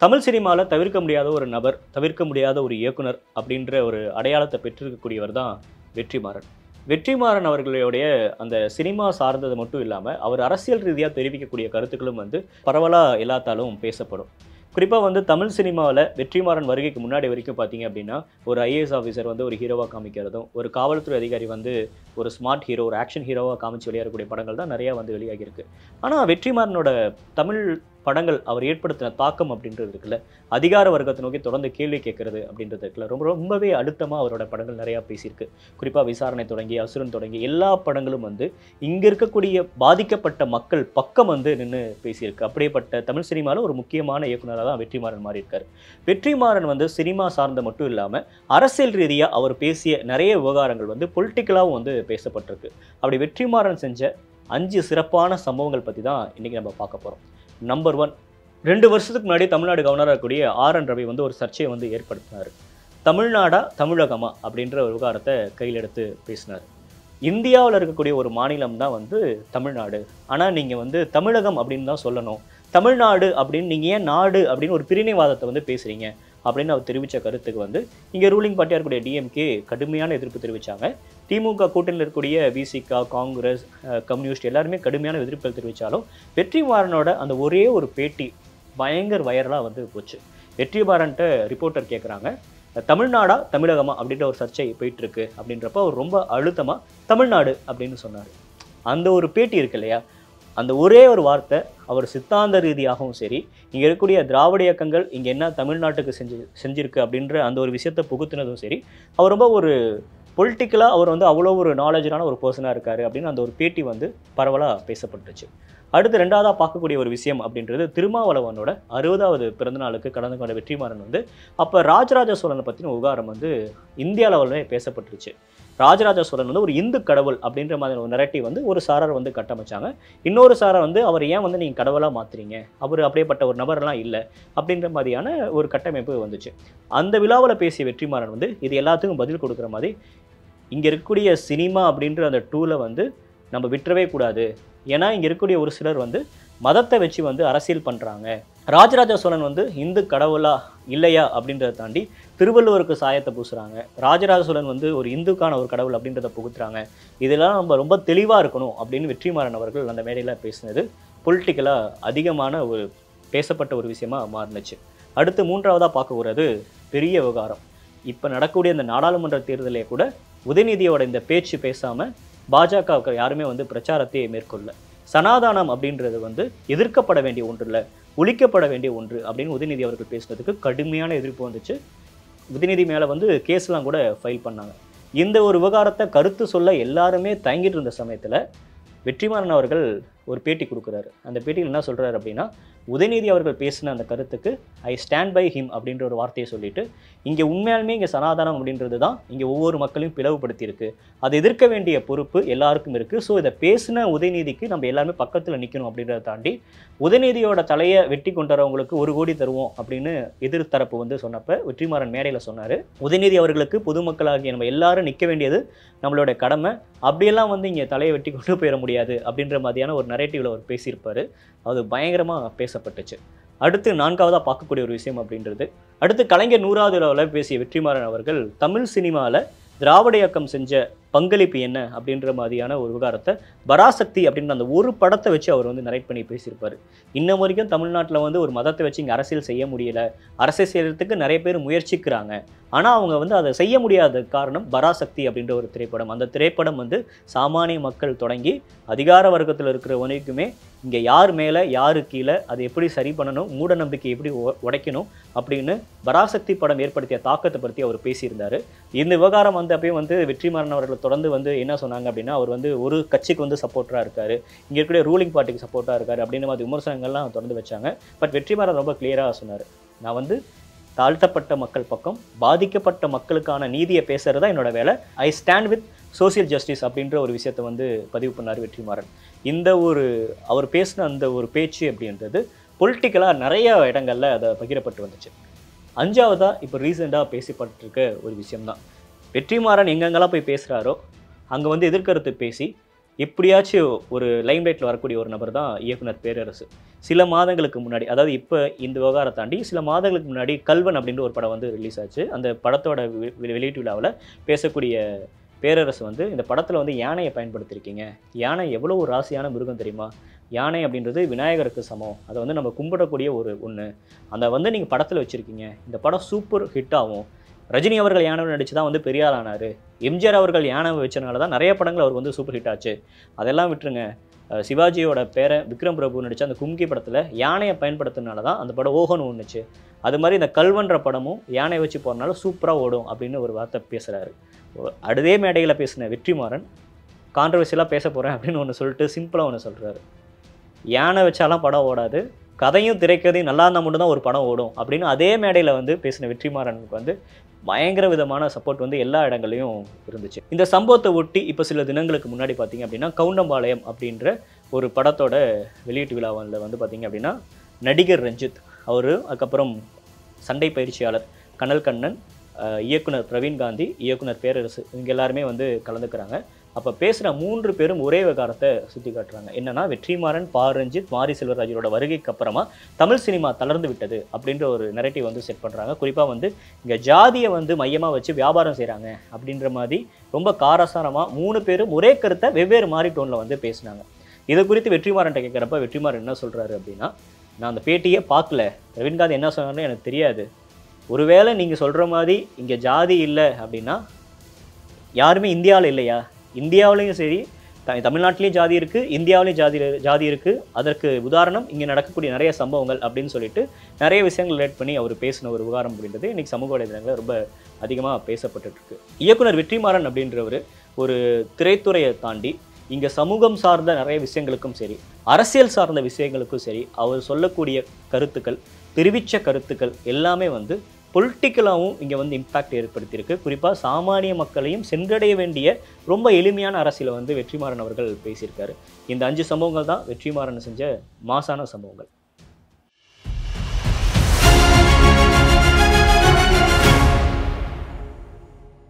தமிழ் சினிமாவில் தவிர்க்க முடியாத ஒரு நபர் தவிர்க்க முடியாத ஒரு இயக்குனர் அப்படின்ற ஒரு அடையாளத்தை பெற்றிருக்கக்கூடியவர் தான் வெற்றிமாறன் வெற்றிமாறன் அவர்களுடைய அந்த சினிமா சார்ந்தது மட்டும் இல்லாமல் அவர் அரசியல் ரீதியாக தெரிவிக்கக்கூடிய கருத்துக்களும் வந்து பரவலாக எல்லாத்தாலும் பேசப்படும் குறிப்பாக வந்து தமிழ் சினிமாவில் வெற்றிமாறன் வருகைக்கு முன்னாடி வரைக்கும் பார்த்தீங்க அப்படின்னா ஒரு ஐஏஎஸ் ஆஃபீஸர் வந்து ஒரு ஹீரோவாக காமிக்கிறதும் ஒரு காவல்துறை அதிகாரி வந்து ஒரு ஸ்மார்ட் ஹீரோ ஒரு ஆக்ஷன் ஹீரோவாக காமிச்சு வெளியேறக்கூடிய படங்கள் தான் நிறையா வந்து வெளியாகியிருக்கு ஆனால் வெற்றிமாறனோட தமிழ் படங்கள் அவர் ஏற்படுத்தின தாக்கம் அப்படின்றது இருக்குல்ல அதிகார வர்க்கத்தை நோக்கி தொடர்ந்து கேள்வி கேட்கறது அப்படின்றது இருக்குல்ல ரொம்ப ரொம்பவே அழுத்தமாக அவரோட படங்கள் நிறையா பேசியிருக்கு குறிப்பாக விசாரணை தொடங்கி அசுரன் தொடங்கி எல்லா படங்களும் வந்து இங்கே இருக்கக்கூடிய பாதிக்கப்பட்ட மக்கள் பக்கம் வந்து நின்று பேசியிருக்கு அப்படியேப்பட்ட தமிழ் சினிமாவில் ஒரு முக்கியமான இயக்குனராக தான் வெற்றிமாறன் மாறி இருக்காரு வெற்றிமாறன் வந்து சினிமா சார்ந்த மட்டும் இல்லாமல் அரசியல் ரீதியாக அவர் பேசிய நிறைய விவகாரங்கள் வந்து பொலிட்டிக்கலாகவும் வந்து பேசப்பட்டிருக்கு அப்படி வெற்றிமாறன் செஞ்ச அஞ்சு சிறப்பான சம்பவங்கள் பற்றி தான் இன்றைக்கி நம்ம பார்க்க போகிறோம் நம்பர் ஒன் ரெண்டு வருஷத்துக்கு முன்னாடி தமிழ்நாடு கவர்னராக இருக்கக்கூடிய ஆர் என் ரவி வந்து ஒரு சர்ச்சையை வந்து ஏற்படுத்தினார் தமிழ்நாடா தமிழகமா அப்படின்ற ஒரு விவகாரத்தை கையில் எடுத்து பேசினார் இந்தியாவில் இருக்கக்கூடிய ஒரு மாநிலம் தான் வந்து தமிழ்நாடு ஆனால் நீங்கள் வந்து தமிழகம் அப்படின்னு தான் சொல்லணும் தமிழ்நாடு அப்படின்னு நீங்கள் ஏன் நாடு அப்படின்னு ஒரு பிரிவினைவாதத்தை வந்து பேசுகிறீங்க அப்படின்னு அவர் தெரிவித்த கருத்துக்கு வந்து இங்கே ரூலிங் பார்ட்டியாக இருக்கக்கூடிய டிஎம்கே கடுமையான எதிர்ப்பு தெரிவித்தாங்க திமுக கூட்டணியில் இருக்கக்கூடிய விசிகா காங்கிரஸ் அஹ், கம்யூனிஸ்ட் எல்லாருமே கடுமையான எதிர்ப்புகள் தெரிவித்தாலும் வெற்றிமாறனோட அந்த ஒரே ஒரு பேட்டி பயங்கர வைரலாக வந்து போச்சு வெற்றிமாறன்ட்ட ரிப்போர்ட்டர் கேட்குறாங்க தமிழ்நாடா தமிழகமா அப்படின்ற ஒரு சர்ச்சை போயிட்டு இருக்கு அப்படின்றப்ப அவர் ரொம்ப அழுத்தமாக தமிழ்நாடு அப்படின்னு சொன்னார் அந்த ஒரு பேட்டி இருக்கு இல்லையா அந்த ஒரே ஒரு வார்த்தை அவர் சித்தாந்த ரீதியாகவும் சரி இங்கே இருக்கக்கூடிய திராவிட இயக்கங்கள் இங்கே என்ன தமிழ்நாட்டுக்கு செஞ்சு செஞ்சிருக்கு அப்படின்ற அந்த ஒரு விஷயத்தை புகுத்தினதும் சரி அவர் ரொம்ப ஒரு பொலிட்டிக்கலாக அவர் வந்து அவ்வளோ ஒரு நாலேஜான ஒரு பர்சனாக இருக்கார் அப்படின்னு அந்த ஒரு பேட்டி வந்து பரவலாக பேசப்பட்டுச்சு அடுத்து ரெண்டாவதாக பார்க்கக்கூடிய ஒரு விஷயம் அப்படின்றது திருமாவளவனோட அறுபதாவது பிறந்தநாளுக்கு கடந்து கொண்ட வெற்றிமாறன் வந்து அப்போ ராஜராஜ சோழனை பற்றின விவகாரம் வந்து இந்திய அளவிலே பேசப்பட்டுருச்சு ராஜராஜ சோழன் வந்து ஒரு இந்து கடவுள் அப்படின்ற மாதிரி ஒரு நெரட்டிவ் வந்து ஒரு சாரார் வந்து கட்டமைச்சாங்க இன்னொரு சாரார் வந்து அவர் ஏன் வந்து நீங்கள் கடவுளாக மாற்றுறீங்க அவர் அப்படியேப்பட்ட ஒரு நபரெல்லாம் இல்லை அப்படின்ற மாதிரியான ஒரு கட்டமைப்பு வந்துச்சு அந்த விழாவில் பேசிய வெற்றிமாறன் வந்து இது எல்லாத்துக்கும் பதில் கொடுக்குற மாதிரி இங்கே இருக்கக்கூடிய சினிமா அப்படின்ற அந்த டூலை வந்து நம்ம விட்டுறவே கூடாது ஏன்னா இங்கே இருக்கக்கூடிய ஒரு சிலர் வந்து மதத்தை வச்சு வந்து அரசியல் பண்ணுறாங்க ராஜராஜ சோழன் வந்து இந்து கடவுளா இல்லையா அப்படின்றத தாண்டி திருவள்ளுவருக்கு சாயத்தை பூசுகிறாங்க ராஜராஜ சோழன் வந்து ஒரு இந்துக்கான ஒரு கடவுள் அப்படின்றத புகுத்துறாங்க இதெல்லாம் நம்ம ரொம்ப தெளிவாக இருக்கணும் அப்படின்னு வெற்றிமாறன் அவர்கள் அந்த மேடையில் பேசினது பொலிட்டிக்கலாக அதிகமான ஒரு பேசப்பட்ட ஒரு விஷயமா மாறுனுச்சு அடுத்து மூன்றாவதாக பார்க்க போகிறது பெரிய விவகாரம் இப்போ நடக்கக்கூடிய இந்த நாடாளுமன்ற தேர்தலே கூட உதயநிதியோட இந்த பேச்சு பேசாமல் பாஜக யாருமே வந்து பிரச்சாரத்தை மேற்கொள்ள சனாதானம் அப்படின்றது வந்து எதிர்க்கப்பட வேண்டிய ஒன்று இல்லை ஒழிக்கப்பட வேண்டிய ஒன்று அப்படின்னு உதயநிதி அவர்கள் பேசுனதுக்கு கடுமையான எதிர்ப்பு வந்துச்சு உதயநிதி மேலே வந்து கேஸ்லாம் கூட ஃபைல் பண்ணாங்க இந்த ஒரு விவகாரத்தை கருத்து சொல்ல எல்லாருமே தயங்கிட்டு இருந்த சமயத்தில் வெற்றிமாறன் அவர்கள் ஒரு பேட்டி கொடுக்குறாரு அந்த பேட்டியில் என்ன சொல்கிறாரு அப்படின்னா உதயநிதி அவர்கள் பேசின அந்த கருத்துக்கு ஐ ஸ்டாண்ட் பை ஹிம் அப்படின்ற ஒரு வார்த்தையை சொல்லிட்டு இங்கே உண்மையாலுமே இங்கே சனாதனம் அப்படின்றது தான் இங்கே ஒவ்வொரு மக்களையும் பிளவுபடுத்தியிருக்கு அதை எதிர்க்க வேண்டிய பொறுப்பு எல்லாருக்கும் இருக்குது ஸோ இதை பேசின உதயநிதிக்கு நம்ம எல்லாருமே பக்கத்தில் நிற்கணும் அப்படின்றத தாண்டி உதயநிதியோட தலையை வெட்டி கொண்டு வரவங்களுக்கு ஒரு கோடி தருவோம் அப்படின்னு எதிர்த்தரப்பு வந்து சொன்னப்ப வெற்றிமாறன் மேடையில் சொன்னார் உதயநிதி அவர்களுக்கு பொதுமக்களாகிய நம்ம எல்லாரும் நிற்க வேண்டியது நம்மளோட கடமை அப்படியெல்லாம் வந்து இங்கே தலையை வெட்டி கொண்டு போயிட முடியாது அப்படின்ற மாதிரியான ஒரு நரேட்டிவில் அவர் பேசியிருப்பார் அது பயங்கரமாக பேசப்பட்டுச்சு அடுத்து நான்காவதாக பார்க்கக்கூடிய ஒரு விஷயம் அப்படின்றது அடுத்து கலைஞர் நூறாவது விழாவில் பேசிய வெற்றிமாறன் அவர்கள் தமிழ் சினிமாவில் திராவிட இயக்கம் செஞ்ச பங்களிப்பு என்ன அப்படின்ற மாதிரியான ஒரு விவகாரத்தை பராசக்தி அப்படின்ற அந்த ஒரு படத்தை வச்சு அவர் வந்து நரேட் பண்ணி பேசியிருப்பார் இன்ன வரைக்கும் தமிழ்நாட்டில் வந்து ஒரு மதத்தை வச்சு இங்கே அரசியல் செய்ய முடியல அரசியல் செய்யறதுக்கு நிறைய பேர் முயற்சிக்கிறாங்க ஆனால் அவங்க வந்து அதை செய்ய முடியாத காரணம் பராசக்தி அப்படின்ற ஒரு திரைப்படம் அந்த திரைப்படம் வந்து சாமானிய மக்கள் தொடங்கி அதிகார வர்க்கத்தில் இருக்கிற வரைக்குமே இங்கே யார் மேலே யாரு கீழே அதை எப்படி சரி பண்ணணும் மூட நம்பிக்கை எப்படி உ- உடைக்கணும் அப்படின்னு பராசக்தி படம் ஏற்படுத்திய தாக்கத்தை பற்றி அவர் பேசியிருந்தார் இந்த விவகாரம் வந்து அப்பயும் வந்து வெற்றிமாறன் அவர்கள் தொடர்ந்து வந்து என்ன சொன்னாங்க அப்படின்னா அவர் வந்து ஒரு கட்சிக்கு வந்து சப்போர்ட்டராக இருக்காரு இங்கே இருக்கக்கூடிய ரூலிங் பார்ட்டிக்கு சப்போர்ட்டாக இருக்காரு அப்படின்ற மாதிரி விமர்சனங்கள்லாம் தொடர்ந்து வச்சாங்க பட் வெற்றிமாறன் ரொம்ப கிளியராக சொன்னார் நான் வந்து தாழ்த்தப்பட்ட மக்கள் பக்கம் பாதிக்கப்பட்ட மக்களுக்கான நீதியை பேசுறது தான் என்னோட வேலை I stand with social justice அப்படின்ற ஒரு விஷயத்தை வந்து பதிவு பண்ணார் வெற்றிமாறன் இந்த ஒரு அவர் பேசின அந்த ஒரு பேச்சு அப்படின்றது பொலிட்டிக்கலாக நிறைய இடங்கள்ல அதை பகிரப்பட்டு வந்துச்சு அஞ்சாவதாக இப்போ ரீசெண்டாக பேசப்பட்டு இருக்க ஒரு விஷயம்தான் வெற்றிமாறன் எங்கெங்கெல்லாம் போய் பேசுகிறாரோ அங்கே வந்து எதிர்கருத்து பேசி எப்படியாச்சும் ஒரு லைம்லைட்டில் வரக்கூடிய ஒரு நபர் தான் இயக்குனர் பேரரசு சில மாதங்களுக்கு முன்னாடி அதாவது இப்போ இந்த விவகாரம் தாண்டி சில மாதங்களுக்கு முன்னாடி கல்வன் அப்படின்ற ஒரு படம் வந்து ரிலீஸ் ஆச்சு அந்த படத்தோட வெ- வெ- வெளியீட்டு விழாவில் பேசக்கூடிய பேரரசு வந்து இந்த படத்தில் வந்து யானையை பயன்படுத்தியிருக்கீங்க யானை எவ்வளோ ஒரு ராசியான மிருகம் தெரியுமா யானை அப்படின்றது விநாயகருக்கு சமம் அதை வந்து நம்ம கும்பிடக்கூடிய ஒரு ஒன்று அந்த வந்து நீங்கள் படத்தில் வச்சுருக்கீங்க இந்த படம் சூப்பர் ஹிட் ஆகும் ரஜினி அவர்கள் யானை நடிச்சு தான் வந்து பெரிய ஆள் ஆனாரு எம்ஜிஆர் அவர்கள் யானை வச்சனால தான் நிறைய படங்கள் அவர் வந்து சூப்பர் ஹிட் ஆச்சு அதெல்லாம் விட்டுருங்க அஹ் சிவாஜியோட பேரை விக்ரம் பிரபு நடித்த அந்த கும்கி படத்தில் யானையை பயன்படுத்தினால தான் அந்த படம் ஓஹோன்னு ஒன்றுச்சு அது மாதிரி இந்த கல்வன்ற படமும் யானை வச்சு போகிறனால சூப்பராக ஓடும் அப்படின்னு ஒரு வார்த்தை பேசுகிறாரு அடுதே மேடையில் பேசின வெற்றிமாறன் கான்ட்ரவர்சியலாக பேச போகிறேன் அப்படின்னு ஒன்று சொல்லிட்டு சிம்பிளாக ஒன்று சொல்கிறாரு யானை வச்சாலாம் படம் ஓடாது கதையும் திரைக்கதையும் நல்லா இருந்தால் மட்டும்தான் ஒரு படம் ஓடும் அப்படின்னு அதே மேடையில் வந்து பேசின வெற்றிமாறனுக்கு வந்து பயங்கர விதமான சப்போர்ட் வந்து எல்லா இடங்கள்லையும் இருந்துச்சு இந்த சம்பவத்தை ஒட்டி இப்போ சில தினங்களுக்கு முன்னாடி பார்த்தீங்க அப்படின்னா கவுண்டம்பாளையம் அப்படின்ற ஒரு படத்தோட வெளியீட்டு விழாவில் வந்து பார்த்தீங்க அப்படின்னா நடிகர் ரஞ்சித் அவர் அதுக்கப்புறம் சண்டை பயிற்சியாளர் கனல் கண்ணன் அஹ், இயக்குனர் பிரவீன் காந்தி இயக்குனர் பேரரசு இவங்க எல்லாருமே வந்து கலந்துக்கிறாங்க அப்போ பேசுகிற மூன்று பேரும் ஒரே விகாரத்தை சுட்டி காட்டுறாங்க என்னன்னா வெற்றிமாறன் பா ரஞ்சித் மாரி செல்வராஜரோட வருகைக்கு அப்புறமா தமிழ் சினிமா தளர்ந்து விட்டது அப்படின்ற ஒரு நெரட்டிவ் வந்து செட் பண்ணுறாங்க குறிப்பாக வந்து இங்கே ஜாதியை வந்து மையமாக வச்சு வியாபாரம் செய்கிறாங்க அப்படின்ற மாதிரி ரொம்ப காரசாரமாக மூணு பேரும் ஒரே கருத்தை வெவ்வேறு மாறி டோனில் வந்து பேசினாங்க இதை குறித்து வெற்றிமாறன்ட்ட கேட்குறப்ப வெற்றிமாறன் என்ன சொல்கிறாரு அப்படின்னா நான் அந்த பேட்டியே பார்க்கல ரவீன்காந்த் என்ன சொன்னார்னு எனக்கு தெரியாது ஒருவேளை நீங்கள் சொல்கிற மாதிரி இங்கே ஜாதி இல்லை அப்படின்னா யாருமே இந்தியாவில் இல்லையா இந்தியாவிலையும் சரி த தமிழ்நாட்டிலையும் ஜாதி இருக்குது இந்தியாவிலையும் ஜாதி ஜாதி இருக்குது அதற்கு உதாரணம் இங்கே நடக்கக்கூடிய நிறைய சம்பவங்கள் அப்படின்னு சொல்லிட்டு நிறைய விஷயங்கள் ரிலேட் பண்ணி அவர் பேசின ஒரு விவகாரம் அப்படின்றது இன்றைக்கி சமூக வலைதளங்களில் ரொம்ப அதிகமாக பேசப்பட்டுட்டு இருக்கு இயக்குனர் வெற்றிமாறன் அப்படின்றவர் ஒரு திரைத்துறையை தாண்டி இங்கே சமூகம் சார்ந்த நிறைய விஷயங்களுக்கும் சரி அரசியல் சார்ந்த விஷயங்களுக்கும் சரி அவர் சொல்லக்கூடிய கருத்துக்கள் தெரிவித்த கருத்துக்கள் எல்லாமே வந்து பொலிட்டிக்கலாகவும் இங்கே வந்து இம்பாக்ட் ஏற்படுத்தியிருக்கு குறிப்பாக சாமானிய மக்களையும் சென்றடைய வேண்டிய ரொம்ப எளிமையான அரசியலை வந்து வெற்றிமாறன் அவர்கள் பேசியிருக்காரு இந்த அஞ்சு சம்பவங்கள் தான் வெற்றிமாறன் செஞ்ச மாசான சம்பவங்கள்